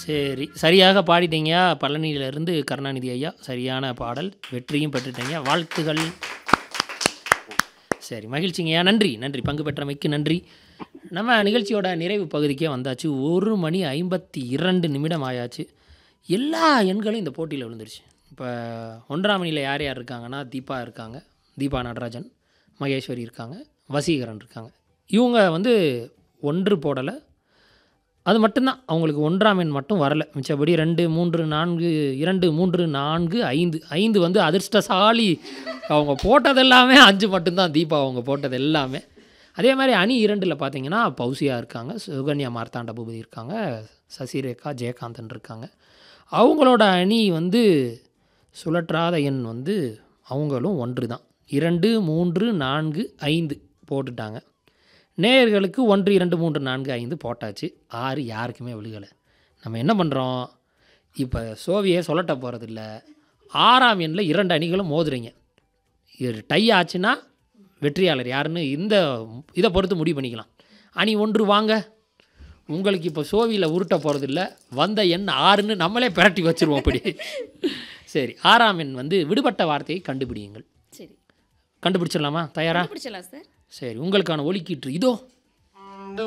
சரி சரியாக பாடிட்டீங்க பழனியிலிருந்து கருணாநிதி ஐயா சரியான பாடல் வெற்றியும் பெற்றுட்டீங்க வாழ்த்துகள் சரி மகிழ்ச்சிங்கய்யா நன்றி நன்றி பங்கு பெற்றமைக்கு நன்றி நம்ம நிகழ்ச்சியோட நிறைவு பகுதிக்கே வந்தாச்சு ஒரு மணி ஐம்பத்தி இரண்டு நிமிடம் ஆயாச்சு எல்லா எண்களும் இந்த போட்டியில் விழுந்துருச்சு இப்போ ஒன்றாம் மணியில் யார் யார் இருக்காங்கன்னா தீபா இருக்காங்க தீபா நடராஜன் மகேஸ்வரி இருக்காங்க வசீகரன் இருக்காங்க இவங்க வந்து ஒன்று போடலை அது மட்டும்தான் அவங்களுக்கு ஒன்றாம் எண் மட்டும் வரல மிச்சபடி ரெண்டு மூன்று நான்கு இரண்டு மூன்று நான்கு ஐந்து ஐந்து வந்து அதிர்ஷ்டசாலி அவங்க போட்டதெல்லாமே அஞ்சு மட்டும்தான் தீபா அவங்க போட்டது எல்லாமே அதே மாதிரி அணி இரண்டில் பார்த்தீங்கன்னா பௌசியா இருக்காங்க சுகன்யா மார்த்தாண்ட பூபதி இருக்காங்க சசிரேகா ஜெயகாந்தன் இருக்காங்க அவங்களோட அணி வந்து சுழற்றாத எண் வந்து அவங்களும் ஒன்று தான் இரண்டு மூன்று நான்கு ஐந்து போட்டுட்டாங்க நேயர்களுக்கு ஒன்று இரண்டு மூன்று நான்கு ஐந்து போட்டாச்சு ஆறு யாருக்குமே விழுகலை நம்ம என்ன பண்ணுறோம் இப்போ சோவியை சொல்லட்ட போகிறதில்ல ஆறாம் எண்ணில் இரண்டு அணிகளும் மோதுறீங்க இது டை ஆச்சுன்னா வெற்றியாளர் யாருன்னு இந்த இதை பொறுத்து முடிவு பண்ணிக்கலாம் அணி ஒன்று வாங்க உங்களுக்கு இப்போ சோவியில் உருட்ட போகிறதில்ல வந்த எண் ஆறுன்னு நம்மளே பிரட்டி வச்சுருவோம் அப்படி சரி ஆறாம் எண் வந்து விடுபட்ட வார்த்தையை கண்டுபிடியுங்கள் சரி கண்டுபிடிச்சிடலாமா தயாரா பிடிச்சலாம் சார் சரி உங்களுக்கான ஒலிக்கீற்று இதோ